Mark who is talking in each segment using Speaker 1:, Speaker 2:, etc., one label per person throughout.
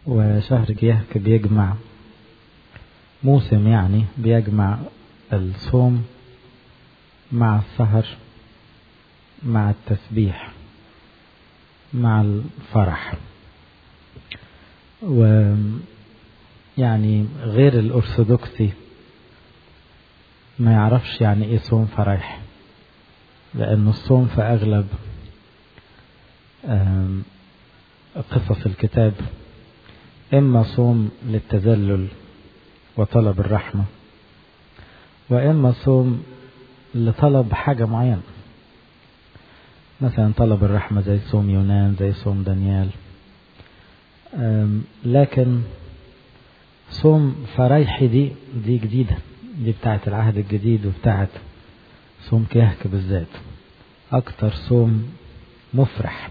Speaker 1: وشهر كيهك بيجمع موسم يعني بيجمع الصوم مع السهر مع التسبيح مع الفرح ويعني غير الأرثوذكسي ما يعرفش يعني ايه صوم فرايح لأن الصوم في أغلب قصص الكتاب إما صوم للتذلل وطلب الرحمة وإما صوم لطلب حاجة معينة مثلا طلب الرحمة زي صوم يونان زي صوم دانيال لكن صوم فرايحي دي دي جديدة دي بتاعت العهد الجديد وبتاعت صوم كيهك بالذات أكتر صوم مفرح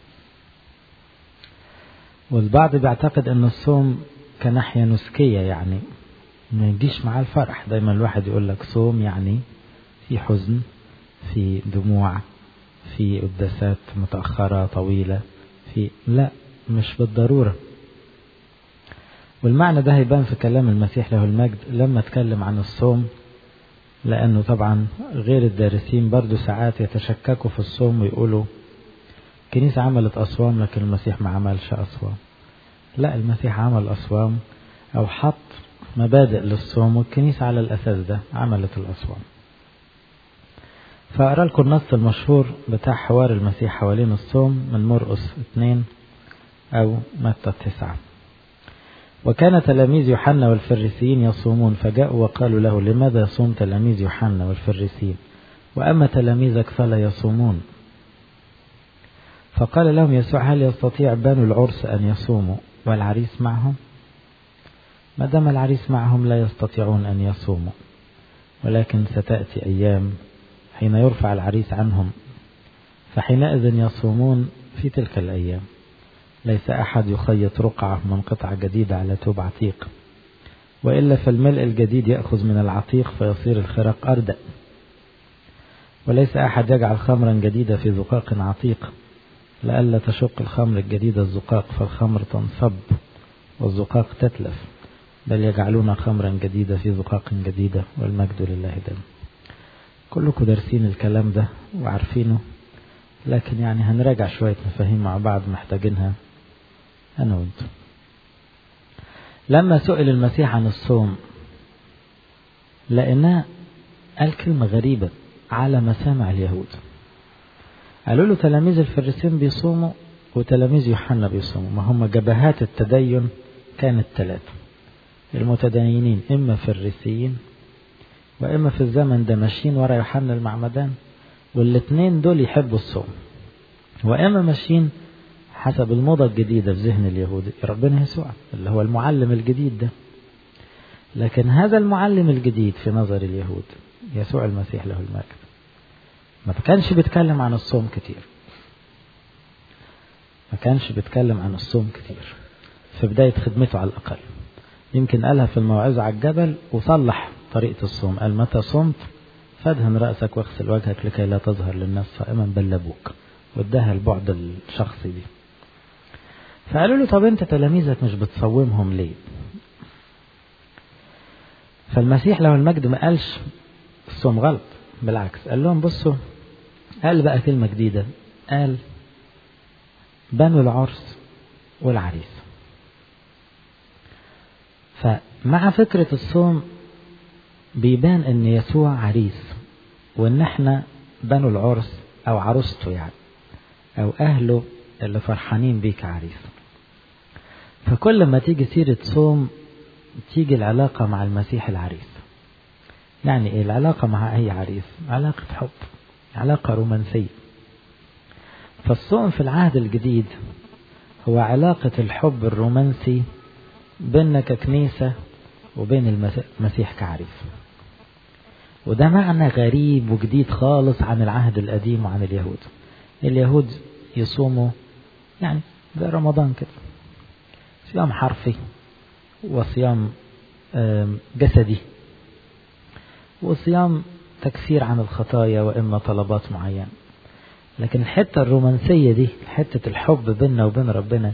Speaker 1: والبعض بيعتقد أن الصوم كناحية نسكية يعني ما يجيش معاه الفرح دايما الواحد يقول لك صوم يعني في حزن في دموع في قداسات متأخرة طويلة في لا مش بالضرورة والمعنى ده هيبان في كلام المسيح له المجد لما اتكلم عن الصوم لأنه طبعا غير الدارسين برضو ساعات يتشككوا في الصوم ويقولوا الكنيسة عملت أصوام لكن المسيح ما عملش أصوام لا المسيح عمل أصوام أو حط مبادئ للصوم والكنيسة على الأساس ده عملت الأصوام فأقرأ لكم النص المشهور بتاع حوار المسيح حوالين الصوم من مرقس اثنين أو متى تسعة وكان تلاميذ يوحنا والفريسيين يصومون فجاءوا وقالوا له لماذا يصوم تلاميذ يوحنا والفريسيين وأما تلاميذك فلا يصومون فقال لهم يسوع هل يستطيع بنو العرس أن يصوموا والعريس معهم ما دام العريس معهم لا يستطيعون أن يصوموا ولكن ستأتي أيام حين يرفع العريس عنهم فحينئذ يصومون في تلك الأيام ليس أحد يخيط رقعة من قطعة جديدة على توب عتيق وإلا فالملء الجديد يأخذ من العتيق فيصير الخرق أردأ وليس أحد يجعل خمرا جديدة في زقاق عتيق لئلا تشق الخمر الجديدة الزقاق فالخمر تنصب والزقاق تتلف بل يجعلون خمرا جديدة في زقاق جديدة والمجد لله دم كلكم دارسين الكلام ده وعارفينه لكن يعني هنراجع شوية مفاهيم مع بعض محتاجينها أنا وأنتم لما سئل المسيح عن الصوم لقيناه قال كلمة غريبة على مسامع اليهود قالوا له تلاميذ الفريسين بيصوموا وتلاميذ يوحنا بيصوموا ما هم جبهات التدين كانت ثلاثة المتدينين إما فريسيين وإما في الزمن ده ماشيين ورا يوحنا المعمدان والاثنين دول يحبوا الصوم وإما ماشيين حسب الموضة الجديدة في ذهن اليهود ربنا يسوع اللي هو المعلم الجديد ده لكن هذا المعلم الجديد في نظر اليهود يسوع المسيح له المجد ما كانش بيتكلم عن الصوم كتير ما كانش بيتكلم عن الصوم كتير في بداية خدمته على الأقل يمكن قالها في الموعظة على الجبل وصلح طريقة الصوم قال متى صمت فادهن رأسك واغسل وجهك لكي لا تظهر للناس صائما بل لابوك واداها البعد الشخصي دي فقالوا له طب انت تلاميذك مش بتصومهم ليه فالمسيح له المجد ما قالش الصوم غلط بالعكس قال لهم بصوا قال بقى كلمة جديدة قال بنو العرس والعريس فمع فكرة الصوم بيبان ان يسوع عريس وان احنا بنو العرس او عروسته يعني او اهله اللي فرحانين بيك عريس فكل ما تيجي سيرة صوم تيجي العلاقة مع المسيح العريس يعني ايه العلاقة مع اي عريس علاقة حب علاقة رومانسية فالصوم في العهد الجديد هو علاقة الحب الرومانسي بيننا ككنيسة وبين المسيح كعريس وده معنى غريب وجديد خالص عن العهد القديم وعن اليهود اليهود يصوموا يعني زي رمضان كده صيام حرفي وصيام جسدي وصيام تكفير عن الخطايا وإما طلبات معينة لكن الحتة الرومانسية دي حتة الحب بيننا وبين ربنا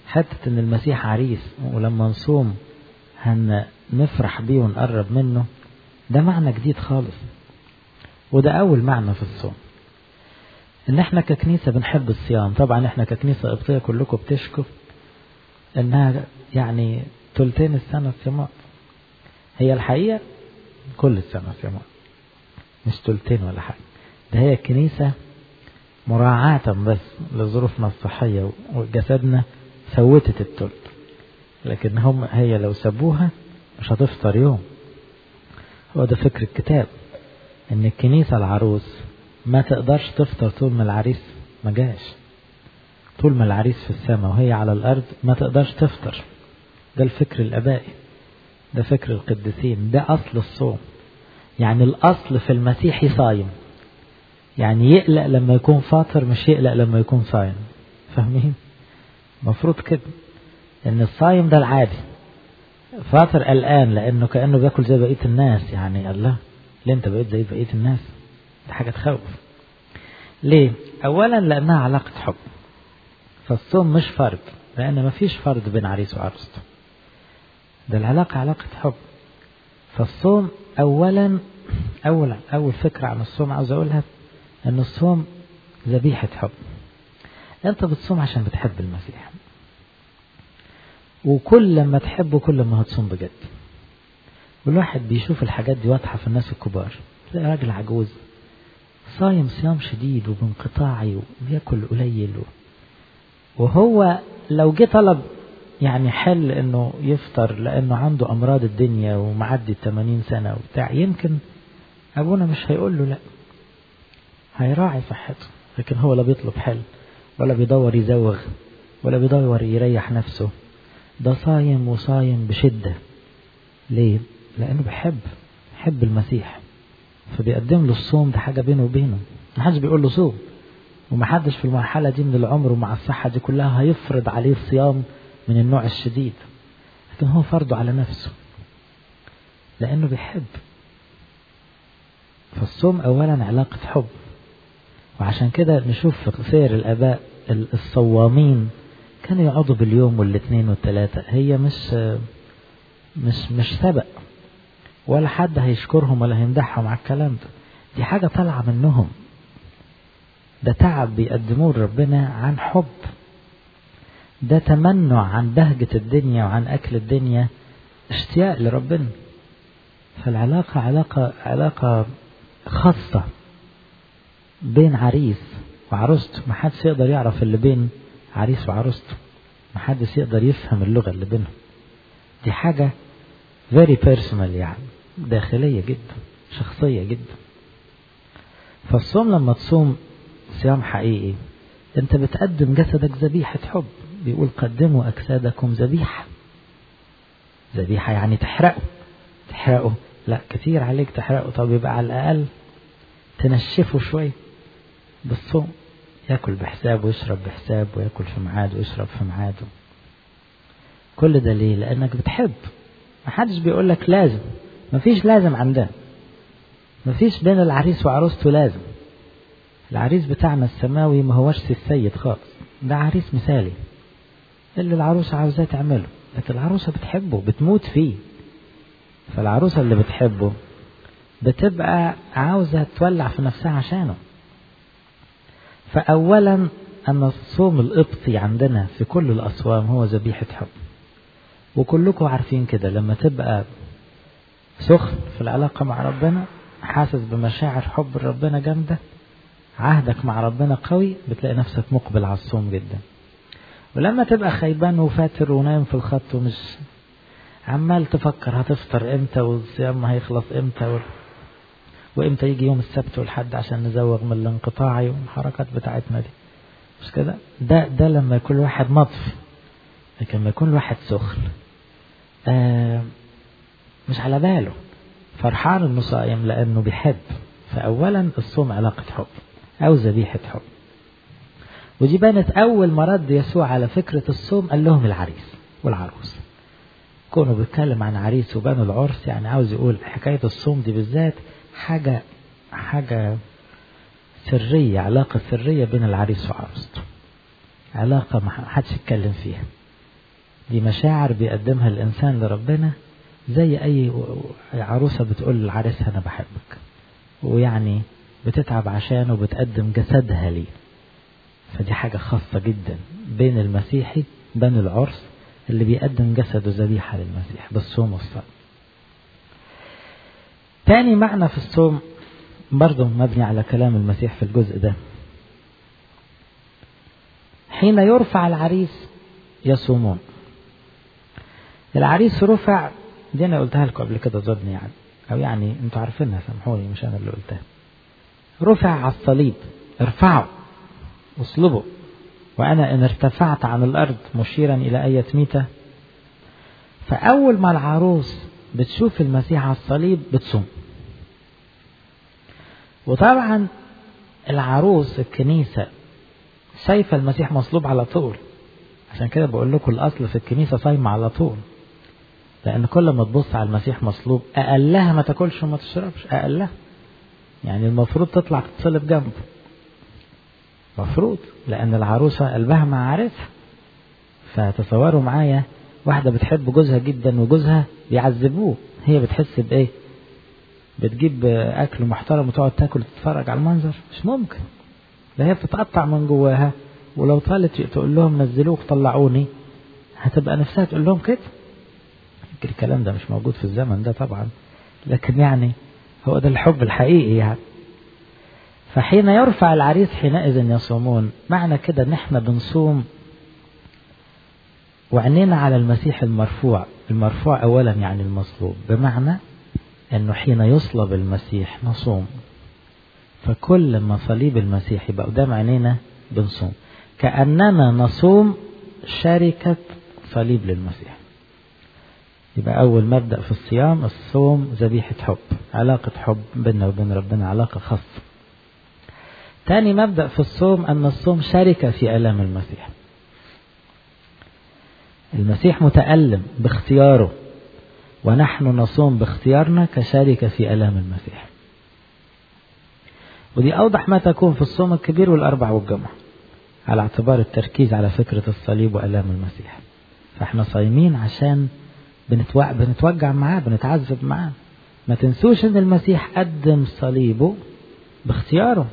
Speaker 1: حتة ان المسيح عريس ولما نصوم هنفرح بيه ونقرب منه ده معنى جديد خالص وده اول معنى في الصوم ان احنا ككنيسة بنحب الصيام طبعا احنا ككنيسة قبطية كلكم بتشكوا انها يعني تلتين السنة صيامات هي الحقيقة كل السنة صيامات مش تلتين ولا حاجة ده هي الكنيسة مراعاة بس لظروفنا الصحية وجسدنا فوتت التلت لكن هم هي لو سابوها مش هتفطر يوم هو ده فكر الكتاب ان الكنيسة العروس ما تقدرش تفطر طول ما العريس ما جاش طول ما العريس في السماء وهي على الارض ما تقدرش تفطر ده الفكر الابائي ده فكر القديسين ده اصل الصوم يعني الاصل في المسيحي صايم يعني يقلق لما يكون فاطر مش يقلق لما يكون صايم فاهمين مفروض كده ان الصايم ده العادي فاطر قلقان لانه كانه بياكل زي بقيه الناس يعني الله ليه انت بقيت زي بقيه الناس دي حاجه تخوف ليه اولا لانها علاقه حب فالصوم مش فرض لان مفيش فرض بين عريس وعروسته ده العلاقه علاقه حب فالصوم اولا اول اول فكره عن الصوم عاوز اقولها ان الصوم ذبيحه حب انت بتصوم عشان بتحب المسيح وكل لما تحبه كل ما هتصوم بجد والواحد بيشوف الحاجات دي واضحة في الناس الكبار تلاقي راجل عجوز صايم صيام شديد وبانقطاعي وبياكل قليل وهو لو جه طلب يعني حل انه يفطر لانه عنده امراض الدنيا ومعدي 80 سنة وبتاع يمكن ابونا مش هيقول له لا هيراعي صحته لكن هو لا بيطلب حل ولا بيدور يزوغ ولا بيدور يريح نفسه ده صايم وصايم بشدة ليه؟ لأنه بحب بحب المسيح فبيقدم له الصوم ده حاجة بينه وبينه محدش بيقول له صوم ومحدش في المرحلة دي من العمر ومع الصحة دي كلها هيفرض عليه الصيام من النوع الشديد لكن هو فرضه على نفسه لأنه بيحب فالصوم أولا علاقة حب وعشان كده نشوف في سير الآباء الصوامين كانوا يقعدوا باليوم والاثنين والثلاثة هي مش مش مش سبق ولا حد هيشكرهم ولا هيمدحهم على الكلام ده دي حاجة طالعة منهم ده تعب بيقدموه لربنا عن حب ده تمنع عن بهجة الدنيا وعن أكل الدنيا اشتياق لربنا فالعلاقة علاقة علاقة خاصة بين عريس وعروسته ما حدش يقدر يعرف اللي بين عريس وعروسته ما حدش يقدر يفهم اللغة اللي بينهم دي حاجة very personal يعني داخلية جدا شخصية جدا فالصوم لما تصوم صيام حقيقي انت بتقدم جسدك ذبيحة حب بيقول قدموا أجسادكم ذبيحة ذبيحة يعني تحرقه تحرقه لا كتير عليك تحرقه طب يبقى على الأقل تنشفه شوية بالصوم ياكل بحساب ويشرب بحساب وياكل في ميعاد ويشرب في ميعاده كل ده ليه لانك بتحب محدش بيقول لك لازم مفيش لازم عندنا مفيش بين العريس وعروسته لازم العريس بتاعنا السماوي ما هوش السيد خالص ده عريس مثالي اللي العروسة عاوزاه تعمله لكن العروسة بتحبه بتموت فيه فالعروسة اللي بتحبه بتبقى عاوزة تولع في نفسها عشانه فأولا أن الصوم القبطي عندنا في كل الأصوام هو ذبيحة حب وكلكم عارفين كده لما تبقى سخن في العلاقة مع ربنا حاسس بمشاعر حب ربنا جامدة عهدك مع ربنا قوي بتلاقي نفسك مقبل على الصوم جدا ولما تبقى خيبان وفاتر ونايم في الخط ومش عمال تفكر هتفطر امتى والصيام هيخلص امتى و... وامتى يجي يوم السبت والحد عشان نزوغ من الانقطاع والحركات بتاعتنا دي مش كده ده ده لما يكون واحد مطفي لكن لما يكون واحد سخن آه مش على باله فرحان انه صايم لانه بيحب فاولا الصوم علاقه حب او ذبيحه حب ودي بانت اول ما رد يسوع على فكره الصوم قال لهم العريس والعروس كونه بيتكلم عن عريس وبنو العرس يعني عاوز يقول حكايه الصوم دي بالذات حاجه حاجه سريه علاقه سريه بين العريس وعروسته علاقه ما حدش يتكلم فيها دي مشاعر بيقدمها الإنسان لربنا زي أي عروسة بتقول لعريسها أنا بحبك ويعني بتتعب عشانه وبتقدم جسدها ليه فدي حاجة خاصة جدا بين المسيحي بين العرس اللي بيقدم جسده ذبيحة للمسيح بالصوم والصلاة تاني معنى في الصوم برضه مبني على كلام المسيح في الجزء ده حين يرفع العريس يصومون العريس رفع دي انا قلتها لكم قبل كده ظني يعني او يعني انتوا عارفينها سامحوني مش انا اللي قلتها رفع على الصليب ارفعه اصلبه وانا ان ارتفعت عن الارض مشيرا الى اية ميتة فاول ما العروس بتشوف المسيح على الصليب بتصوم وطبعا العروس الكنيسة شايفة المسيح مصلوب على طول عشان كده بقول لكم الأصل في الكنيسة صايمة على طول لأن كل ما تبص على المسيح مصلوب أقلها ما تاكلش وما تشربش أقلها يعني المفروض تطلع تتصلب جنبه مفروض لأن العروسة قلبها مع عارفها فتصوروا معايا واحدة بتحب جوزها جدا وجوزها بيعذبوه هي بتحس بإيه؟ بتجيب أكل محترم وتقعد تاكل وتتفرج على المنظر مش ممكن ده هي بتتقطع من جواها ولو طالت تقول لهم نزلوك طلعوني هتبقى نفسها تقول لهم كده الكلام ده مش موجود في الزمن ده طبعا لكن يعني هو ده الحب الحقيقي يعني فحين يرفع العريس حينئذ يصومون معنى كده ان احنا بنصوم وعينينا على المسيح المرفوع المرفوع اولا يعني المصلوب بمعنى انه حين يصلب المسيح نصوم فكل ما صليب المسيح يبقى قدام عينينا بنصوم كأننا نصوم شركة صليب للمسيح يبقى أول مبدأ في الصيام الصوم ذبيحة حب علاقة حب بيننا وبين ربنا علاقة خاصة تاني مبدأ في الصوم أن الصوم شركة في ألام المسيح المسيح متألم باختياره ونحن نصوم باختيارنا كشركة في ألام المسيح ودي أوضح ما تكون في الصوم الكبير والأربع والجمعة على اعتبار التركيز على فكرة الصليب وألام المسيح فاحنا صايمين عشان بنتوجع, بنتوجع معاه بنتعذب معاه ما تنسوش ان المسيح قدم صليبه باختياره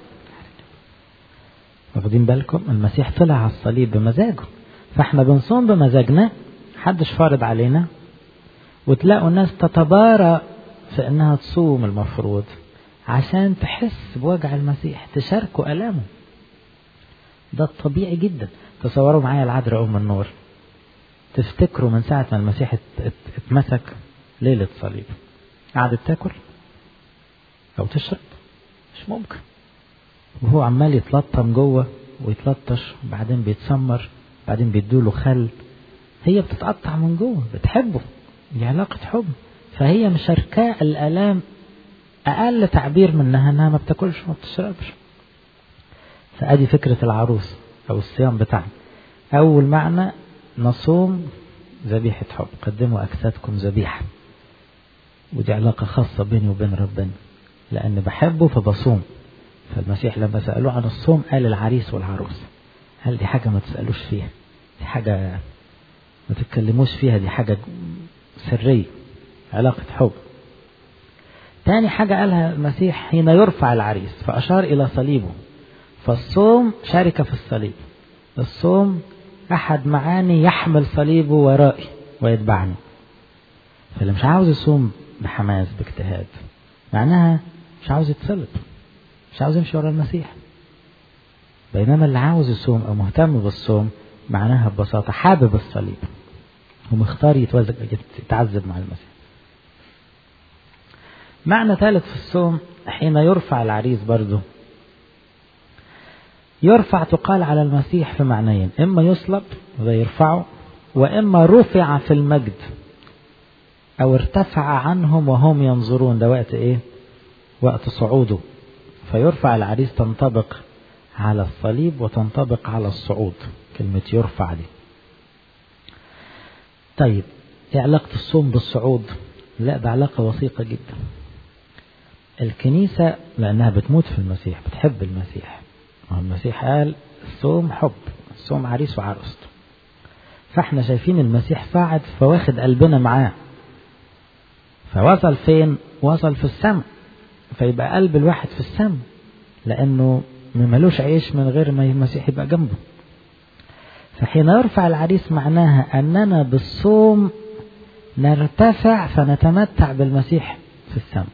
Speaker 1: واخدين بالكم المسيح طلع على الصليب بمزاجه فاحنا بنصوم بمزاجنا حدش فارض علينا وتلاقوا الناس تتبارى في انها تصوم المفروض عشان تحس بوجع المسيح تشاركوا ألامه ده الطبيعي جدا تصوروا معايا العذراء أم النور تفتكروا من ساعة ما المسيح اتمسك ليلة صليب قعدت تاكل أو تشرب مش ممكن وهو عمال يتلطم جوه ويتلطش وبعدين بيتسمر بعدين بيدوله خل هي بتتقطع من جوه بتحبه دي علاقة حب فهي مشاركاه الآلام أقل تعبير منها إنها ما بتاكلش وما بتشربش فأدي فكرة العروس أو الصيام بتاعنا أول معنى نصوم ذبيحة حب قدموا أجسادكم ذبيحة ودي علاقة خاصة بيني وبين ربنا لأن بحبه فبصوم فالمسيح لما سألوه عن الصوم قال العريس والعروس هل دي حاجة ما تسألوش فيها دي حاجة ما تتكلموش فيها دي حاجة سرية علاقة حب تاني حاجة قالها المسيح حين يرفع العريس فأشار إلى صليبه فالصوم شارك في الصليب الصوم أحد معاني يحمل صليبه ورائي ويتبعني فاللي مش عاوز يصوم بحماس باجتهاد معناها مش عاوز يتصلب مش عاوز يمشي ورا المسيح بينما اللي عاوز يصوم أو مهتم بالصوم معناها ببساطة حابب الصليب ومختار يتعذب مع المسيح معنى ثالث في الصوم حين يرفع العريس برضه يرفع تقال على المسيح في معنيين إما يصلب ويرفعه وإما رفع في المجد أو ارتفع عنهم وهم ينظرون ده وقت إيه وقت صعوده فيرفع العريس تنطبق على الصليب وتنطبق على الصعود كلمة يرفع دي طيب ايه علاقة الصوم بالصعود لا ده علاقة وثيقة جدا الكنيسة لأنها بتموت في المسيح بتحب المسيح المسيح قال الصوم حب الصوم عريس وعروسته فاحنا شايفين المسيح صاعد فواخد قلبنا معاه فوصل فين وصل في السماء فيبقى قلب الواحد في السماء لانه ملوش عيش من غير ما المسيح يبقى جنبه فحين يرفع العريس معناها اننا بالصوم نرتفع فنتمتع بالمسيح في السماء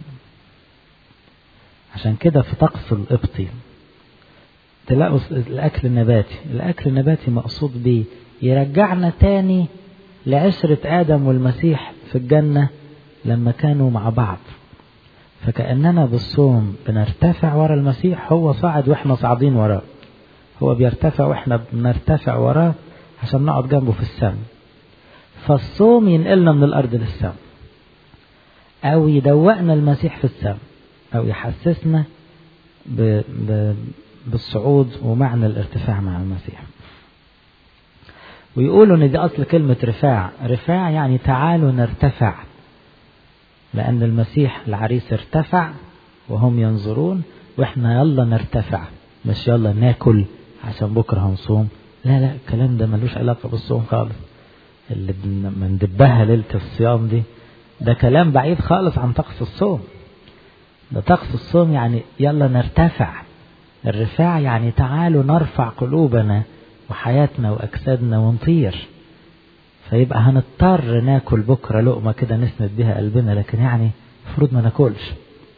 Speaker 1: عشان كده في طقس القبطي تلاقوا الاكل النباتي الاكل النباتي مقصود بيه يرجعنا تاني لعشرة آدم والمسيح في الجنة لما كانوا مع بعض فكأننا بالصوم بنرتفع ورا المسيح هو صاعد واحنا صاعدين وراه هو بيرتفع واحنا بنرتفع وراه عشان نقعد جنبه في السماء فالصوم ينقلنا من الأرض للسماء أو يدوقنا المسيح في السماء أو يحسسنا ب... ب... بالصعود ومعنى الارتفاع مع المسيح ويقولوا ان دي اصل كلمة رفاع رفاع يعني تعالوا نرتفع لان المسيح العريس ارتفع وهم ينظرون واحنا يلا نرتفع مش يلا ناكل عشان بكرة هنصوم لا لا الكلام ده ملوش علاقة بالصوم خالص اللي بندبها ليلة الصيام دي ده كلام بعيد خالص عن طقس الصوم ده طقس الصوم يعني يلا نرتفع الرفاع يعني تعالوا نرفع قلوبنا وحياتنا وأجسادنا ونطير فيبقى هنضطر ناكل بكرة لقمة كده نسند بها قلبنا لكن يعني المفروض ما ناكلش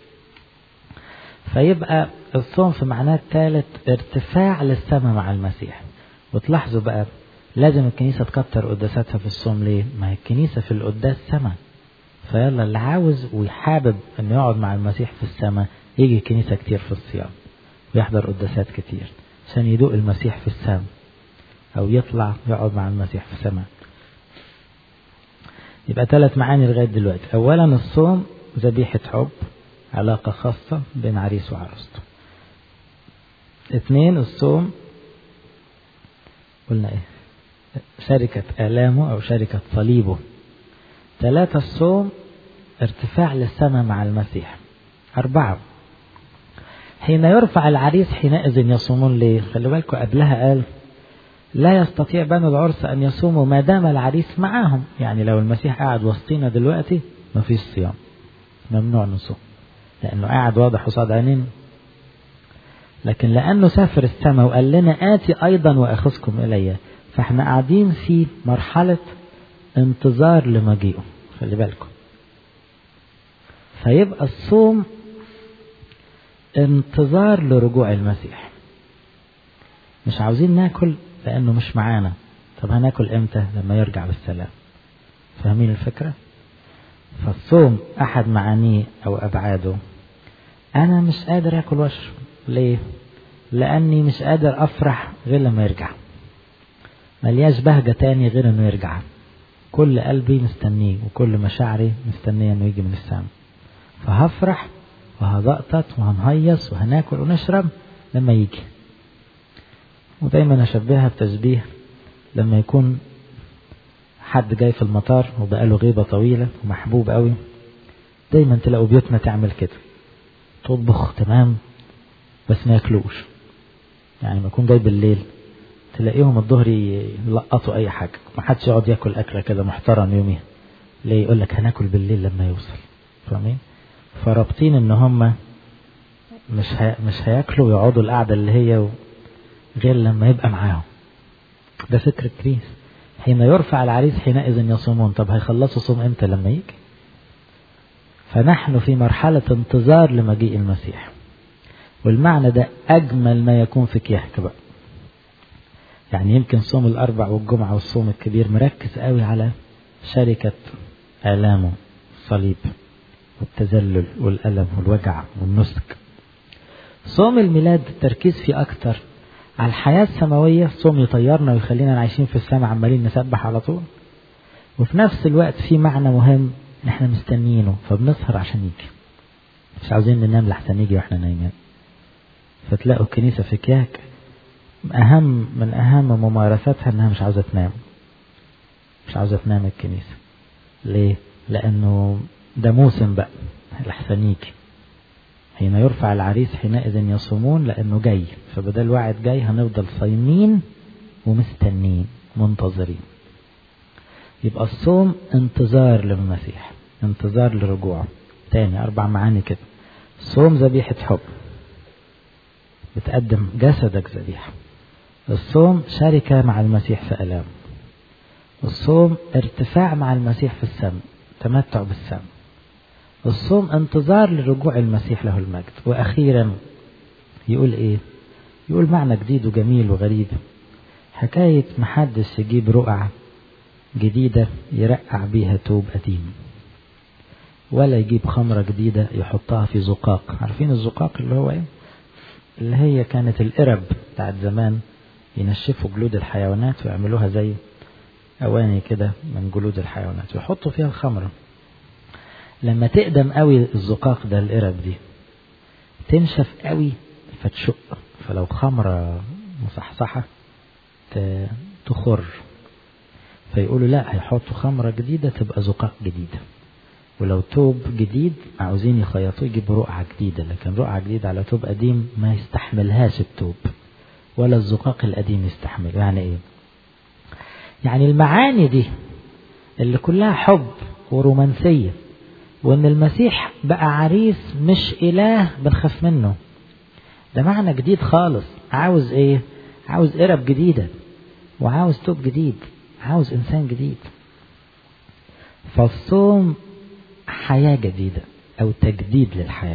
Speaker 1: فيبقى الصوم في معناه الثالث ارتفاع للسماء مع المسيح وتلاحظوا بقى لازم الكنيسة تكتر قداساتها في الصوم ليه؟ ما هي الكنيسة في القداس سما فيلا اللي عاوز ويحابب انه يقعد مع المسيح في السماء يجي الكنيسة كتير في الصيام ويحضر قداسات كتير عشان يدوق المسيح في السماء أو يطلع يقعد مع المسيح في السماء يبقى ثلاث معاني لغاية دلوقتي أولا الصوم ذبيحة حب علاقة خاصة بين عريس وعروسته اثنين الصوم قلنا ايه شركة آلامه أو شركة صليبه ثلاثة الصوم ارتفاع للسماء مع المسيح أربعة حين يرفع العريس حينئذ يصومون ليه خلي بالكم قبلها قال لا يستطيع بنو العرس أن يصوموا ما دام العريس معاهم يعني لو المسيح قاعد وسطينا دلوقتي ما فيش صيام ممنوع نصوم لأنه قاعد واضح قصاد عينين لكن لأنه سافر السماء وقال لنا آتي أيضا وأخذكم إلي فاحنا قاعدين في مرحلة انتظار لمجيئه خلي بالكم فيبقى الصوم انتظار لرجوع المسيح مش عاوزين ناكل لأنه مش معانا طب هناكل امتى لما يرجع بالسلام فاهمين الفكرة فالصوم أحد معانيه أو أبعاده أنا مش قادر أكل وأشرب ليه لأني مش قادر أفرح غير لما يرجع ملياش بهجة تاني غير إنه يرجع كل قلبي مستنيه وكل مشاعري مستنية إنه يجي من السماء فهفرح وهزقطط وهنهيص وهناكل ونشرب لما يجي ودايما أشبهها بتشبيه لما يكون حد جاي في المطار وبقاله غيبة طويلة ومحبوب قوي دايما تلاقوا بيوتنا تعمل كده تطبخ تمام بس ما ياكلوش يعني ما يكون جاي بالليل تلاقيهم الظهر يلقطوا اي حاجه ما حدش يقعد ياكل اكله كده محترم يوميها ليه يقول لك هناكل بالليل لما يوصل فاهمين فرابطين ان هم مش هي... مش هياكلوا ويقعدوا القعده اللي هي غير لما يبقى معاهم ده فكر الكريس حين يرفع العريس حينئذ يصومون طب هيخلصوا صوم امتى لما يجي فنحن في مرحلة انتظار لمجيء المسيح والمعنى ده أجمل ما يكون في كيحك بقى يعني يمكن صوم الأربع والجمعة والصوم الكبير مركز قوي على شركة آلامه الصليب والتذلل والألم والوجع والنسك صوم الميلاد التركيز فيه أكتر على الحياة السماوية صوم يطيرنا ويخلينا عايشين في السماء عمالين نسبح على طول وفي نفس الوقت في معنى مهم ان احنا مستنيينه فبنسهر عشان يجي مش عاوزين ننام لحسن يجي واحنا نايمين فتلاقوا الكنيسة في كياك أهم من أهم ممارساتها إنها مش عاوزة تنام مش عاوزة تنام الكنيسة ليه؟ لأنه ده موسم بقى لحسن يجي حين يرفع العريس حينئذ يصومون لأنه جاي فبدل واحد جاي هنفضل صايمين ومستنين منتظرين يبقى الصوم انتظار للمسيح انتظار لرجوعه تاني أربع معاني كده الصوم ذبيحة حب بتقدم جسدك ذبيحة الصوم شركة مع المسيح في ألام الصوم ارتفاع مع المسيح في السماء تمتع بالسماء الصوم انتظار لرجوع المسيح له المجد وأخيرا يقول إيه يقول معنى جديد وجميل وغريب حكاية محدش يجيب رقعة جديدة يرقع بيها توب قديم ولا يجيب خمرة جديدة يحطها في زقاق عارفين الزقاق اللي هو ايه اللي هي كانت القرب بتاعت زمان ينشفوا جلود الحيوانات ويعملوها زي أواني كده من جلود الحيوانات ويحطوا فيها الخمرة لما تقدم قوي الزقاق ده القرب دي تنشف قوي فتشق فلو خمرة مصحصحة تخر فيقولوا لا هيحطوا خمرة جديدة تبقى زقاق جديدة ولو توب جديد عاوزين يخيطوه يجيبوا رقعة جديدة لكن رقعة جديدة على توب قديم ما يستحملهاش التوب ولا الزقاق القديم يستحمل يعني ايه يعني المعاني دي اللي كلها حب ورومانسية وان المسيح بقى عريس مش اله بنخاف منه ده معنى جديد خالص عاوز ايه عاوز قرب جديدة وعاوز توب جديد عاوز انسان جديد فالصوم حياة جديدة او تجديد للحياة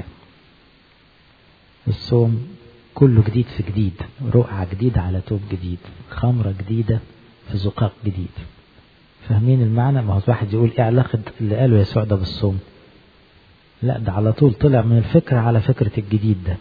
Speaker 1: الصوم كله جديد في جديد رقعة جديدة على توب جديد خمرة جديدة في زقاق جديد فاهمين المعنى ما هو واحد يقول ايه علاقة اللي قاله يسوع ده بالصوم لا ده على طول طلع من الفكرة على فكرة الجديد ده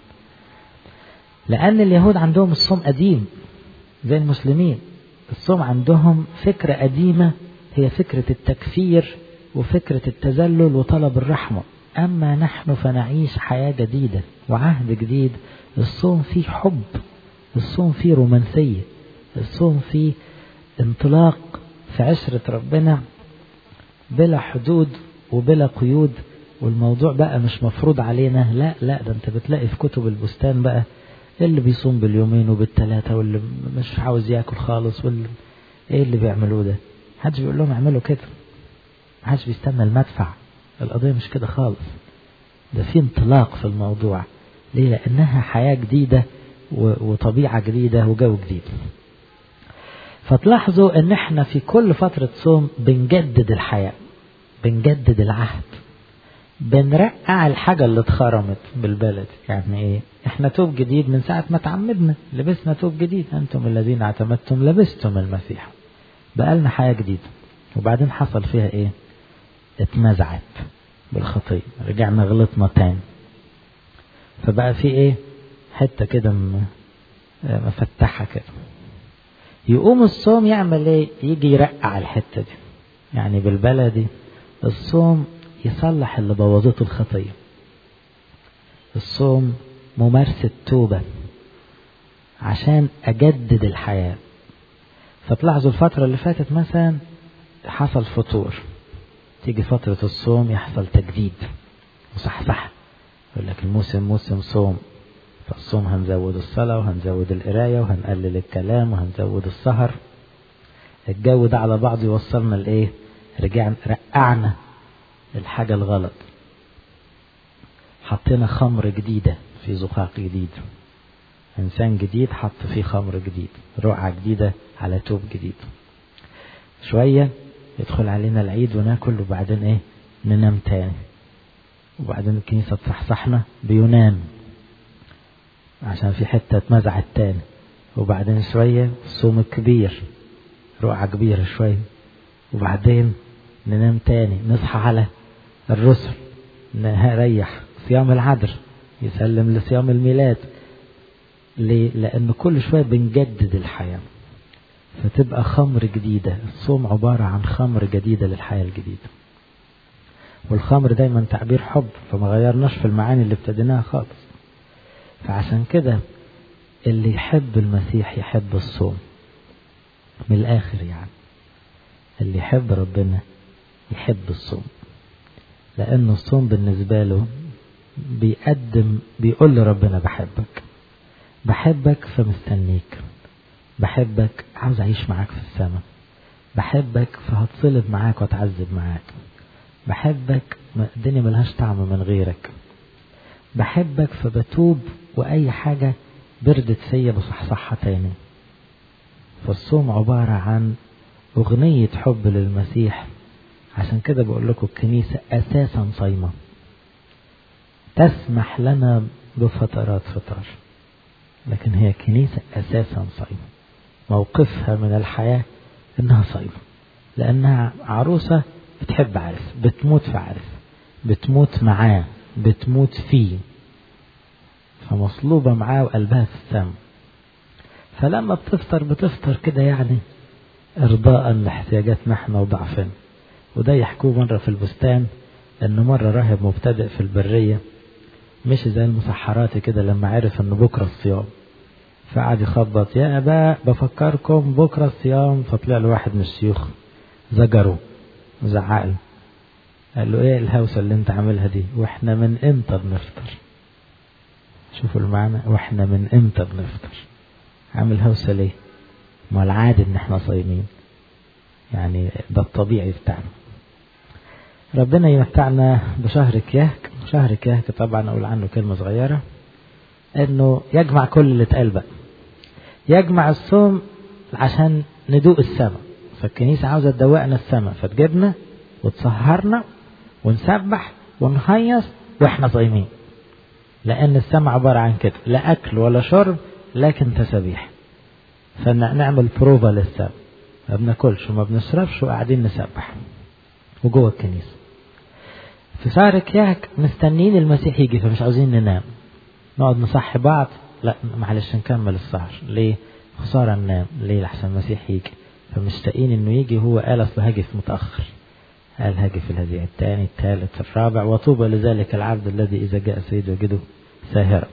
Speaker 1: لأن اليهود عندهم الصوم قديم زي المسلمين الصوم عندهم فكرة قديمة هي فكرة التكفير وفكرة التذلل وطلب الرحمة أما نحن فنعيش حياة جديدة وعهد جديد الصوم فيه حب الصوم فيه رومانسية الصوم فيه انطلاق في عشرة ربنا بلا حدود وبلا قيود والموضوع بقى مش مفروض علينا لا لا ده انت بتلاقي في كتب البستان بقى اللي بيصوم باليومين وبالثلاثة واللي مش عاوز ياكل خالص واللي ايه اللي بيعملوه ده محدش بيقول لهم اعملوا كده محدش بيستنى المدفع القضية مش كده خالص ده في انطلاق في الموضوع ليه لأنها حياة جديدة وطبيعة جديدة وجو جديد فتلاحظوا ان احنا في كل فترة صوم بنجدد الحياة بنجدد العهد بنرقع الحاجة اللي اتخرمت بالبلد يعني ايه احنا توب جديد من ساعة ما تعمدنا لبسنا توب جديد انتم الذين اعتمدتم لبستم المسيح بقالنا حياة جديدة وبعدين حصل فيها ايه اتنزعت بالخطية رجعنا غلطنا تاني فبقى في ايه حتة كده مفتحة كده يقوم الصوم يعمل ايه يجي يرقع الحتة دي يعني بالبلدي الصوم يصلح اللي بوظته الخطية الصوم ممارسة توبة عشان أجدد الحياة فتلاحظوا الفترة اللي فاتت مثلا حصل فطور تيجي فترة الصوم يحصل تجديد وصحصح يقول لك الموسم موسم صوم فالصوم هنزود الصلاة وهنزود القراية وهنقلل الكلام وهنزود السهر الجو ده على بعض يوصلنا لإيه رجعنا رقعنا الحاجة الغلط حطينا خمر جديدة في زقاق جديد إنسان جديد حط فيه خمر جديد رقعة جديدة على توب جديد شوية يدخل علينا العيد وناكل وبعدين ايه ننام تاني وبعدين الكنيسة تصحصحنا بيونان عشان في حتة اتمزعت تاني وبعدين شوية الصوم الكبير رقعة كبيرة شوية وبعدين ننام تاني نصحى على الرسل نريح صيام العذر يسلم لصيام الميلاد ليه؟ لأن كل شوية بنجدد الحياة فتبقى خمر جديدة الصوم عبارة عن خمر جديدة للحياة الجديدة والخمر دايما تعبير حب فما غيرناش في المعاني اللي ابتديناها خالص فعشان كده اللي يحب المسيح يحب الصوم من الآخر يعني اللي يحب ربنا يحب الصوم لأن الصوم بالنسبة له بيقدم بيقول لربنا بحبك بحبك فمستنيك بحبك عاوز أعيش معاك في السماء بحبك فهتصلب معاك واتعذب معاك بحبك الدنيا ملهاش طعم من غيرك بحبك فبتوب وأي حاجة بردت فيا بصحصحها تاني فالصوم عبارة عن أغنية حب للمسيح عشان كده بقول لكم الكنيسة أساسا صايمة تسمح لنا بفترات فطار لكن هي كنيسة أساسا صايمة موقفها من الحياة إنها صايمة لأنها عروسة بتحب عرس بتموت في عرس بتموت معاه بتموت فيه فمصلوبة معاه وقلبها في السماء فلما بتفطر بتفطر كده يعني إرضاء لاحتياجاتنا احنا وضعفنا وده يحكوه مرة في البستان إنه مرة راهب مبتدئ في البرية مش زي المسحرات كده لما عرف إنه بكرة الصيام فقعد يخبط يا أباء بفكركم بكرة الصيام فطلع له واحد من الشيوخ زجره وزعق له قال له ايه الهوسة اللي انت عاملها دي واحنا من امتى بنفطر شوفوا المعنى واحنا من امتى بنفطر عامل هوسة ليه ما العادي ان احنا صايمين يعني ده الطبيعي بتاعنا ربنا يمتعنا بشهر كياك شهر كياك طبعا اقول عنه كلمة صغيرة انه يجمع كل اللي اتقال بقى يجمع الصوم عشان ندوق السماء فالكنيسة عاوزة تدوقنا السماء فتجيبنا وتسهرنا ونسبح ونهيص واحنا صايمين لأن السماء عبارة عن كده لا أكل ولا شرب لكن تسبيح فنعمل بروفا للسماء ما بناكلش وما بنشربش وقاعدين نسبح وجوه الكنيسة في شهر كياك مستنيين المسيح يجي فمش عاوزين ننام نقعد نصحي بعض لا معلش نكمل السهر ليه خسارة ننام ليه لحسن المسيح يجي فمشتاقين انه يجي هو قال اصل هاجي في متأخر قال هاجي في الهزيع الثاني الثالث الرابع وطوبى لذلك العبد الذي إذا جاء سيد وجده ساهرا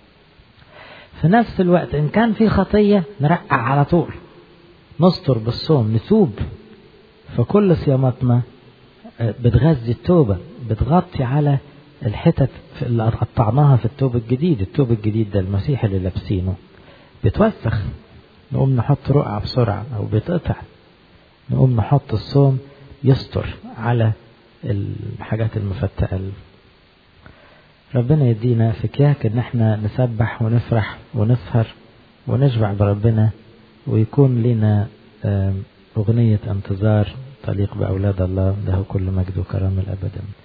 Speaker 1: في نفس الوقت إن كان في خطية نرقع على طول نستر بالصوم نتوب فكل صياماتنا بتغذي التوبة بتغطي على الحتت اللي قطعناها في التوب الجديد التوب الجديد ده المسيح اللي لابسينه بتوسخ نقوم نحط رقعة بسرعة أو بتقطع نقوم نحط الصوم يستر على الحاجات المفتقة ربنا يدينا في كياك ان احنا نسبح ونفرح ونسهر ونشبع بربنا ويكون لنا أغنية انتظار تليق بأولاد الله له كل مجد وكرم الأبد